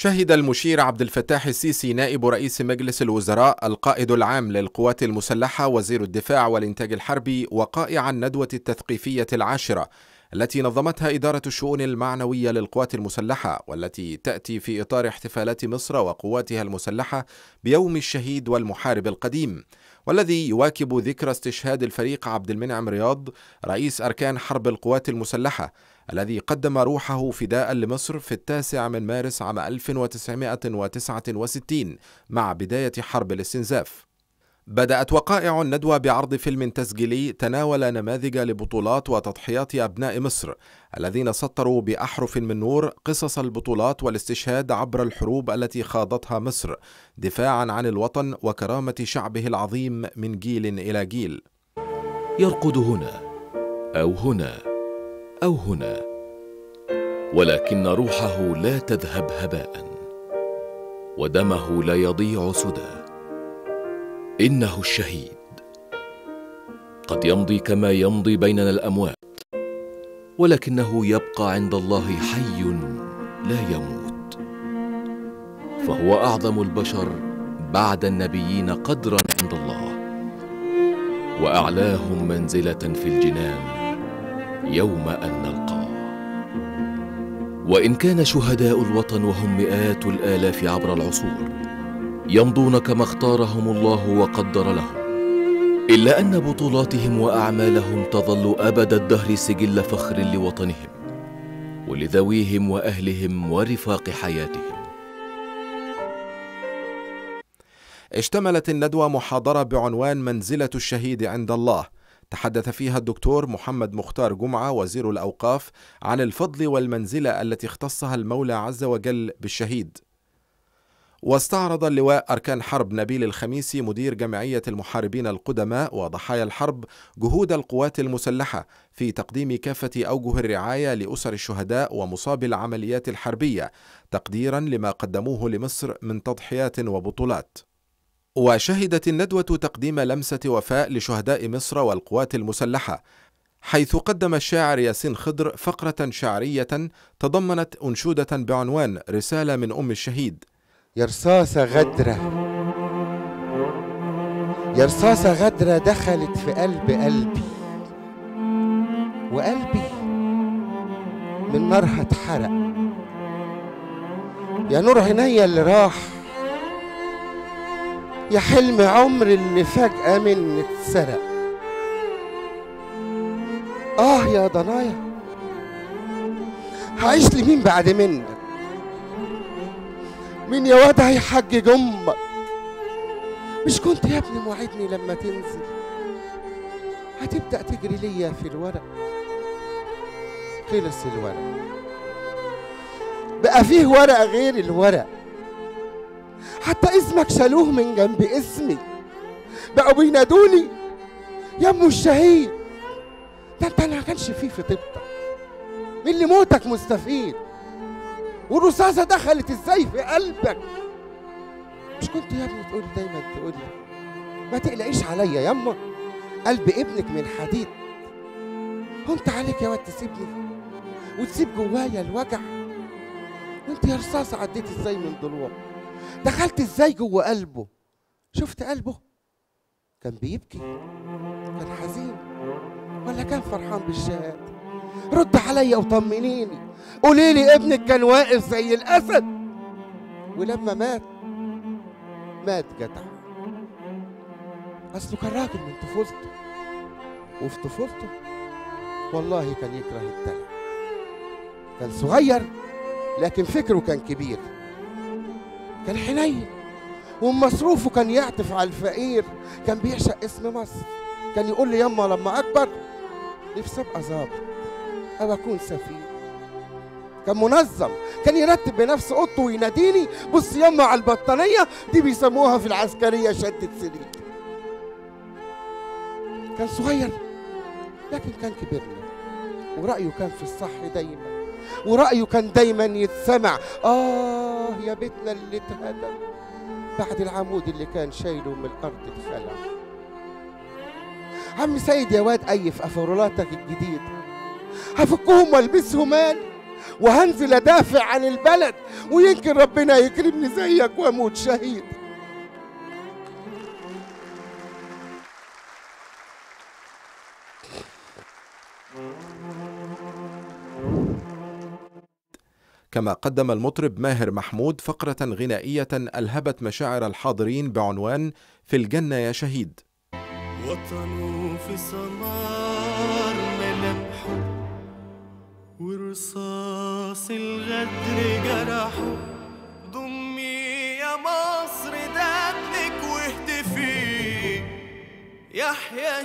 شهد المشير عبد الفتاح السيسي نائب رئيس مجلس الوزراء القائد العام للقوات المسلحة وزير الدفاع والإنتاج الحربي وقائع الندوة التثقيفية العاشرة التي نظمتها إدارة الشؤون المعنوية للقوات المسلحة والتي تأتي في إطار احتفالات مصر وقواتها المسلحة بيوم الشهيد والمحارب القديم والذي يواكب ذكرى استشهاد الفريق عبد المنعم رياض رئيس أركان حرب القوات المسلحة الذي قدم روحه فداء لمصر في التاسع من مارس عام 1969 مع بداية حرب الاستنزاف. بدأت وقائع الندوة بعرض فيلم تسجيلي تناول نماذج لبطولات وتضحيات أبناء مصر الذين سطروا بأحرف من نور قصص البطولات والاستشهاد عبر الحروب التي خاضتها مصر دفاعا عن الوطن وكرامة شعبه العظيم من جيل إلى جيل. يرقد هنا أو هنا أو هنا ولكن روحه لا تذهب هباء ودمه لا يضيع سدى إنه الشهيد قد يمضي كما يمضي بيننا الأموات ولكنه يبقى عند الله حي لا يموت فهو أعظم البشر بعد النبيين قدرا عند الله وأعلاهم منزلة في الجنان يوم ان نلقاه وان كان شهداء الوطن وهم مئات الالاف عبر العصور يمضون كما اختارهم الله وقدر لهم الا ان بطولاتهم واعمالهم تظل ابد الدهر سجل فخر لوطنهم ولذويهم واهلهم ورفاق حياتهم اشتملت الندوه محاضره بعنوان منزله الشهيد عند الله تحدث فيها الدكتور محمد مختار جمعة وزير الأوقاف عن الفضل والمنزلة التي اختصها المولى عز وجل بالشهيد واستعرض اللواء أركان حرب نبيل الخميسي مدير جمعية المحاربين القدماء وضحايا الحرب جهود القوات المسلحة في تقديم كافة أوجه الرعاية لأسر الشهداء ومصاب العمليات الحربية تقديرا لما قدموه لمصر من تضحيات وبطولات وشهدت الندوة تقديم لمسة وفاء لشهداء مصر والقوات المسلحة حيث قدم الشاعر ياسين خضر فقرة شعرية تضمنت أنشودة بعنوان رسالة من أم الشهيد يا رصاصة غدرة يا رصاصة غدرة دخلت في قلب قلبي وقلبي من نارها اتحرق يا نور عينيا اللي راح يا حلم عمر اللي فجأة مني اتسرق آه يا ضنايا هعيش لمين بعد منك مين يا واد هيحجج أمك مش كنت يا ابني موعدني لما تنزل هتبدأ تجري ليا في الورق خلص الورق بقى فيه ورق غير الورق حتى اسمك شالوه من جنب اسمي بقوا بينادوني يا ام الشهيد ده انت ما كانش فيه في طيبتك من اللي موتك مستفيد والرصاصه دخلت ازاي في قلبك مش كنت يا ابني تقول دايما تقول ما تقلقيش عليا ياما قلب ابنك من حديد كنت عليك يا واد تسيبني وتسيب جوايا الوجع وانت يا رصاصه عديت ازاي من ضلوعك دخلت ازاي جوه قلبه شفت قلبه كان بيبكي كان حزين ولا كان فرحان بالشهاده رد عليا وطمنيني قولي لي ابنك كان واقف زي الاسد ولما مات مات جدع اصله كان راجل من طفولته وفي طفولته والله كان يكره الدلع كان صغير لكن فكره كان كبير كان حنين ومصروفه كان يعطف على الفقير كان بيعشق اسم مصر كان يقول لي يما لما اكبر نفسي ابقى ظابط او اكون سفير كان منظم كان يرتب بنفسه اوضته ويناديني بص يما على البطانيه دي بيسموها في العسكريه شده سرير كان صغير لكن كان كبرنا ورأيه كان في الصح دايما ورأيه كان دايما يتسمع آه يا بيتنا اللي اتهدم بعد العمود اللي كان شايله من الأرض اتخلع عم سيد يا واد أيف أفرولاتك الجديدة هفكهم والبسهم مالي وهنزل ادافع عن البلد ويمكن ربنا يكرمني زيك واموت شهيد كما قدم المطرب ماهر محمود فقرة غنائية ألهبت مشاعر الحاضرين بعنوان في الجنة يا شهيد وطنه في سمار ملامحه ورصاص الغدر جرحه ضمي يا مصر دمك واهتفي يحيى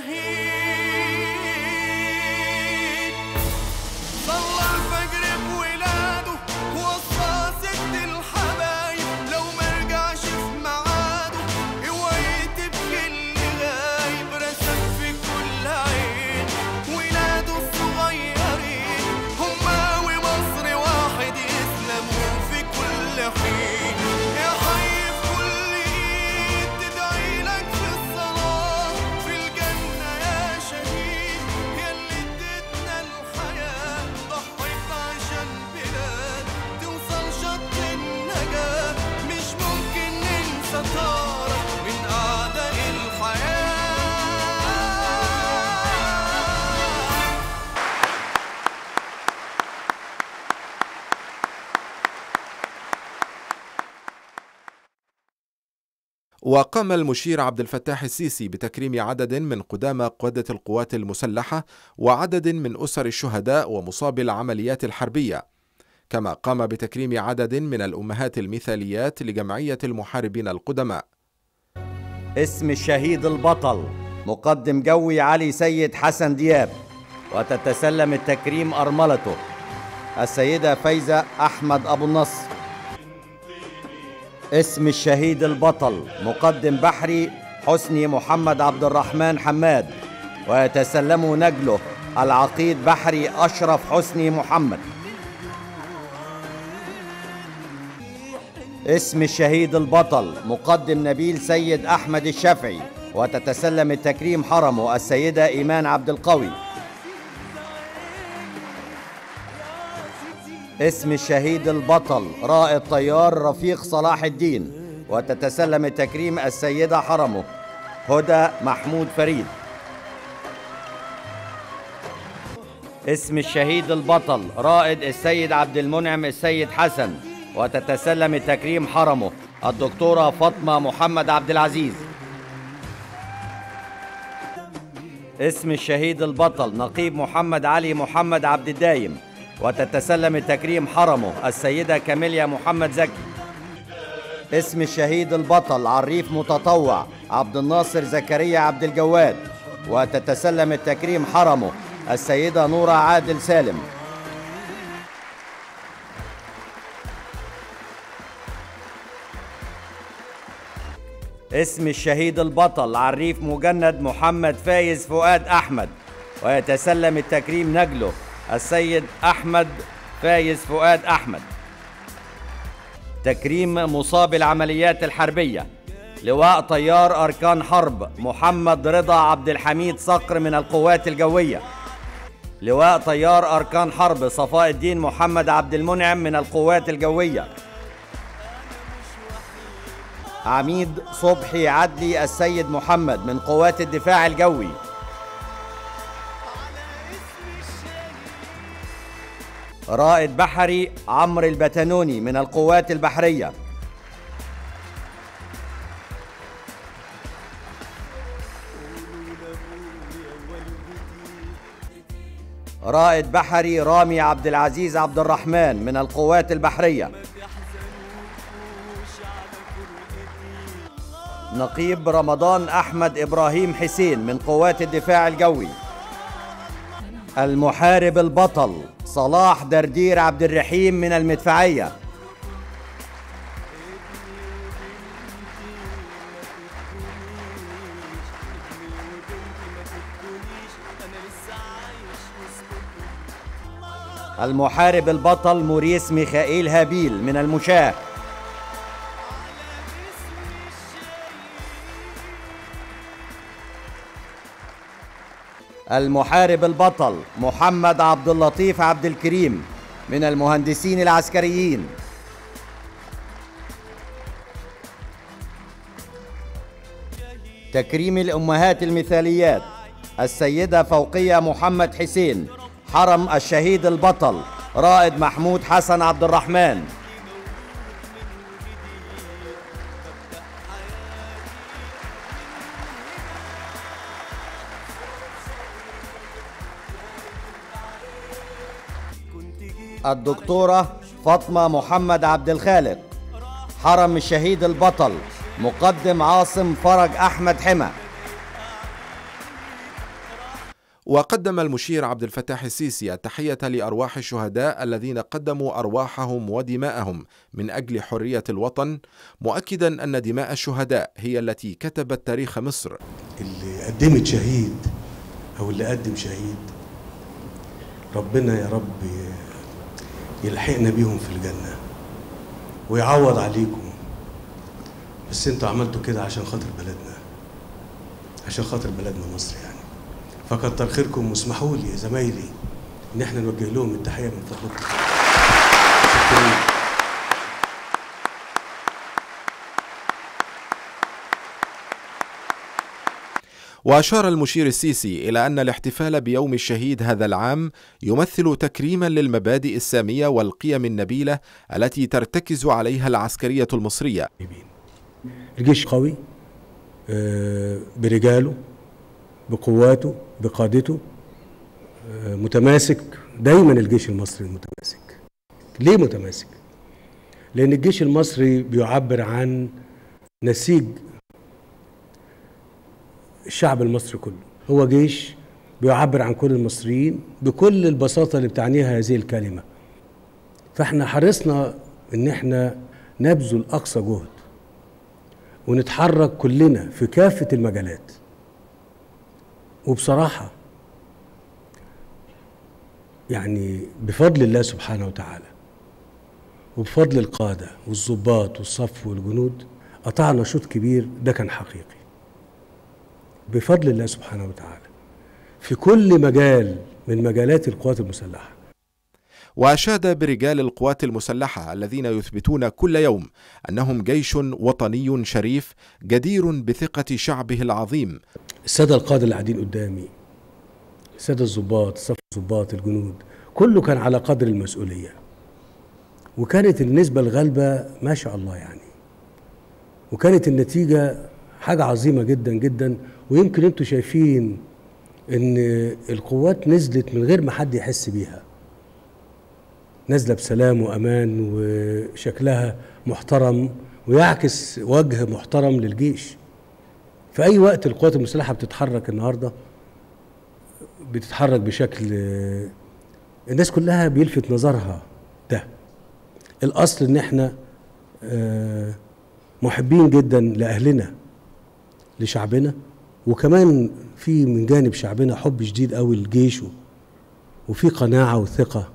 الشهيد صلى الفجر بولاده وصى ست الحبايب لو مرجعش في ميعاده اوعى تبكي اللي غايب رسم في كل عين ولاده الصغيرين هما ومصر واحد يسلموا في كل حين يا حي في كل ايد تدعي لك في الصلاة في الجنة يا شهيد ياللي اديتنا الحياة ضحيت عشان بلاد توصل شط النجاة مش ممكن ننسى طارك من أعداء الحياة وقام المشير عبد الفتاح السيسي بتكريم عدد من قدامى قادة القوات المسلحة وعدد من أسر الشهداء ومصابي العمليات الحربية كما قام بتكريم عدد من الأمهات المثاليات لجمعية المحاربين القدماء اسم الشهيد البطل مقدم جوي علي سيد حسن دياب وتتسلم التكريم أرملته السيدة فايزة أحمد أبو النصر اسم الشهيد البطل مقدم بحري حسني محمد عبد الرحمن حماد ويتسلم نجله العقيد بحري أشرف حسني محمد اسم الشهيد البطل مقدم نبيل سيد أحمد الشافعي وتتسلم التكريم حرمه السيدة إيمان عبد القوي اسم الشهيد البطل رائد طيار رفيق صلاح الدين وتتسلم التكريم السيدة حرمه هدى محمود فريد اسم الشهيد البطل رائد السيد عبد المنعم السيد حسن وتتسلم التكريم حرمه الدكتورة فاطمة محمد عبد العزيز اسم الشهيد البطل نقيب محمد علي محمد عبد الدايم وتتسلم التكريم حرمه السيدة كاميليا محمد زكي اسم الشهيد البطل عريف متطوع عبد الناصر زكريا عبد الجواد وتتسلم التكريم حرمه السيدة نورة عادل سالم اسم الشهيد البطل عريف مجند محمد فايز فؤاد أحمد ويتسلم التكريم نجله السيد أحمد فايز فؤاد أحمد تكريم مصاب العمليات الحربية لواء طيار أركان حرب محمد رضا عبد الحميد صقر من القوات الجوية لواء طيار أركان حرب صفاء الدين محمد عبد المنعم من القوات الجوية عميد صبحي عدلي السيد محمد من قوات الدفاع الجوي رائد بحري عمرو البتنوني من القوات البحرية رائد بحري رامي عبد العزيز عبد الرحمن من القوات البحرية نقيب رمضان أحمد إبراهيم حسين من قوات الدفاع الجوي المحارب البطل صلاح دردير عبد الرحيم من المدفعية المحارب البطل موريس ميخائيل هابيل من المشاة المحارب البطل محمد عبد اللطيف عبد الكريم من المهندسين العسكريين تكريم الأمهات المثاليات السيدة فوقية محمد حسين حرم الشهيد البطل رائد محمود حسن عبد الرحمن الدكتورة فاطمة محمد عبد الخالق حرم الشهيد البطل مقدم عاصم فرج أحمد حمى وقدم المشير عبد الفتاح السيسي التحية لأرواح الشهداء الذين قدموا أرواحهم ودماءهم من أجل حرية الوطن مؤكدا أن دماء الشهداء هي التي كتبت تاريخ مصر اللي قدمت شهيد او اللي قدم شهيد ربنا يا رب يلحقنا بيهم في الجنة ويعوض عليكم بس انتوا عملتوا كده عشان خاطر بلدنا عشان خاطر بلدنا مصر يعني فكتر خيركم واسمحوا لي يا زمايلي ان احنا نوجه لهم التحية من فضلكم شكرا وأشار المشير السيسي إلى أن الاحتفال بيوم الشهيد هذا العام يمثل تكريما للمبادئ السامية والقيم النبيلة التي ترتكز عليها العسكرية المصرية الجيش قوي آه، برجاله بقواته بقادته آه، متماسك دايما الجيش المصري متماسك ليه متماسك لان الجيش المصري بيعبر عن نسيج الشعب المصري كله هو جيش بيعبر عن كل المصريين بكل البساطة اللي بتعنيها هذه الكلمة فاحنا حرصنا ان احنا نبذل اقصى جهد ونتحرك كلنا في كافة المجالات وبصراحة يعني بفضل الله سبحانه وتعالى وبفضل القادة والضباط والصف والجنود قطعنا شوط كبير ده كان حقيقي بفضل الله سبحانه وتعالى في كل مجال من مجالات القوات المسلحه وأشاد برجال القوات المسلحة الذين يثبتون كل يوم أنهم جيش وطني شريف جدير بثقة شعبه العظيم الساده القاده اللي قاعدين قدامي الساده الضباط صف الضباط الجنود كله كان على قدر المسؤوليه وكانت النسبه الغالبه ما شاء الله يعني وكانت النتيجه حاجه عظيمه جدا جدا ويمكن انتوا شايفين ان القوات نزلت من غير ما حد يحس بيها نازله بسلام وامان وشكلها محترم ويعكس وجه محترم للجيش في اي وقت القوات المسلحه بتتحرك النهارده بتتحرك بشكل الناس كلها بيلفت نظرها ده الاصل ان احنا آه، محبين جدا لاهلنا لشعبنا وكمان في من جانب شعبنا حب شديد قوي لجيشه وفي قناعه وثقه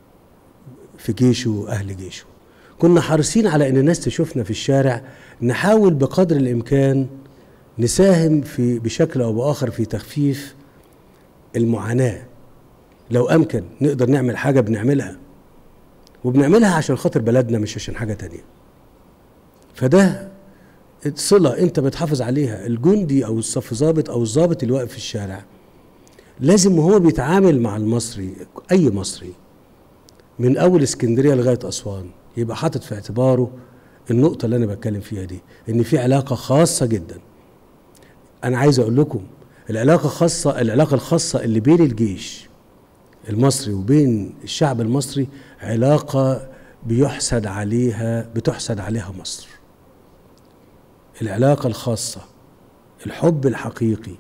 في جيشه واهل جيشه كنا حريصين على ان الناس تشوفنا في الشارع نحاول بقدر الامكان نساهم في بشكل او باخر في تخفيف المعاناه لو امكن نقدر نعمل حاجه بنعملها وبنعملها عشان خاطر بلدنا مش عشان حاجه تانية فده صله انت بتحافظ عليها الجندي او الصف ضابط او الضابط اللي واقف في الشارع لازم وهو بيتعامل مع المصري اي مصري من اول اسكندريه لغايه اسوان يبقى حاطط في اعتباره النقطه اللي انا بتكلم فيها دي ان في علاقه خاصه جدا انا عايز اقول لكم العلاقه خاصه العلاقه الخاصه اللي بين الجيش المصري وبين الشعب المصري علاقه بيحسد عليها بتحسد عليها مصر العلاقه الخاصه الحب الحقيقي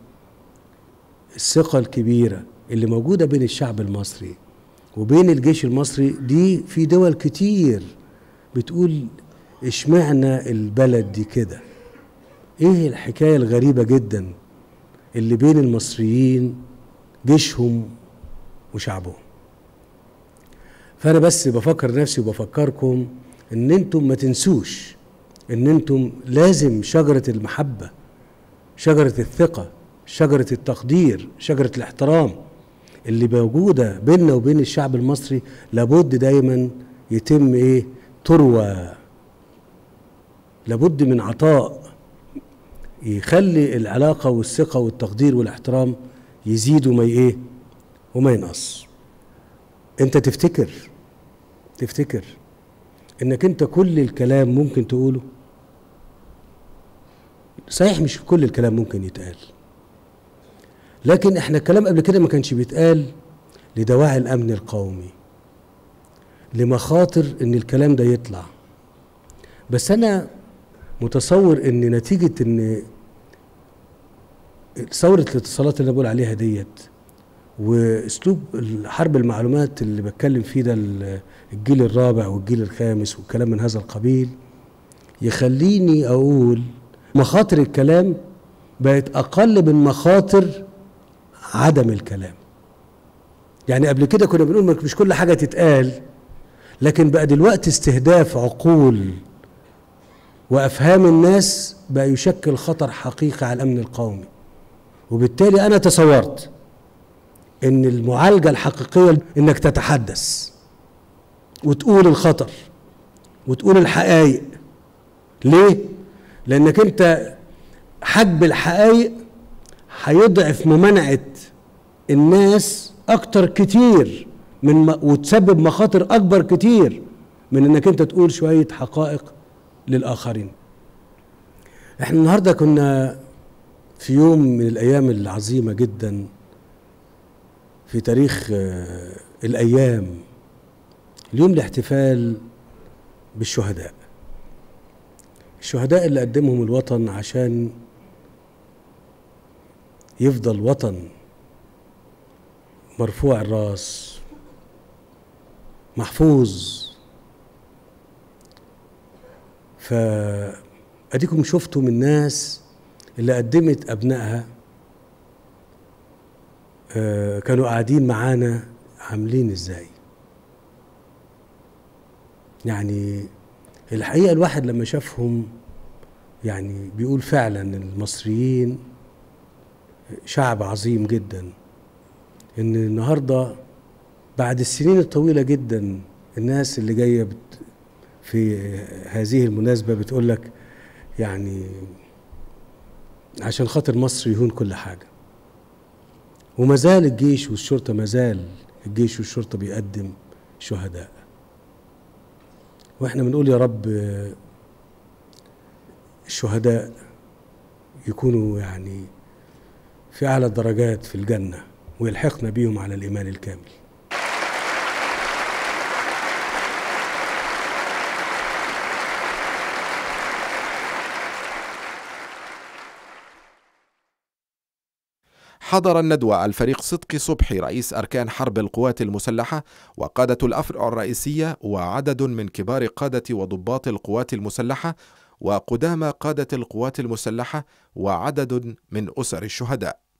الثقه الكبيره اللي موجوده بين الشعب المصري وبين الجيش المصري دي في دول كتير بتقول اشمعنى البلد دي كده ايه الحكايه الغريبه جدا اللي بين المصريين جيشهم وشعبهم فانا بس بفكر نفسي وبفكركم ان انتم ما تنسوش ان انتم لازم شجره المحبه شجره الثقه شجره التقدير شجره الاحترام اللي موجوده بيننا وبين الشعب المصري لابد دايما يتم ايه تروى لابد من عطاء يخلي العلاقه والثقه والتقدير والاحترام يزيدوا ما ايه وما ينقص انت تفتكر تفتكر انك انت كل الكلام ممكن تقوله صحيح مش كل الكلام ممكن يتقال لكن احنا الكلام قبل كده ما كانش بيتقال لدواعي الامن القومي لمخاطر ان الكلام ده يطلع بس انا متصور ان نتيجه ان ثوره الاتصالات اللي أنا بقول عليها ديت واسلوب حرب المعلومات اللي بتكلم فيه ده ال- الجيل الرابع والجيل الخامس والكلام من هذا القبيل يخليني اقول مخاطر الكلام بقت اقل من مخاطر عدم الكلام يعني قبل كده كنا بنقول مش كل حاجه تتقال لكن بقى دلوقتي استهداف عقول وافهام الناس بقى يشكل خطر حقيقي على الامن القومي وبالتالي انا تصورت ان المعالجه الحقيقيه انك تتحدث وتقول الخطر وتقول الحقائق ليه لانك انت حجب الحقائق هيضعف ممانعه الناس اكتر كتير من م... وتسبب مخاطر اكبر كتير من انك انت تقول شويه حقائق للاخرين احنا النهارده كنا في يوم من الايام العظيمه جدا في تاريخ آه، الايام اليوم الاحتفال بالشهداء الشهداء اللي قدمهم الوطن عشان يفضل وطن مرفوع الراس محفوظ فأديكم شفتوا من ناس اللي قدمت أبنائها آه، كانوا قاعدين معانا عاملين ازاي يعني الحقيقة الواحد لما شافهم يعني بيقول فعلا المصريين شعب عظيم جدا ان النهارده بعد السنين الطويله جدا الناس اللي جايه بت في هذه المناسبه بتقول لك يعني عشان خاطر مصر يهون كل حاجه وما زال الجيش والشرطه ما زال الجيش والشرطه بيقدم شهداء واحنا بنقول يا رب آه، الشهداء يكونوا يعني في اعلى الدرجات في الجنه ويلحقنا بيهم على الايمان الكامل حضر الندوة الفريق صدقي صبحي رئيس أركان حرب القوات المسلحة وقادة الأفرع الرئيسية وعدد من كبار قادة وضباط القوات المسلحة وقدامى قادة القوات المسلحة وعدد من أسر الشهداء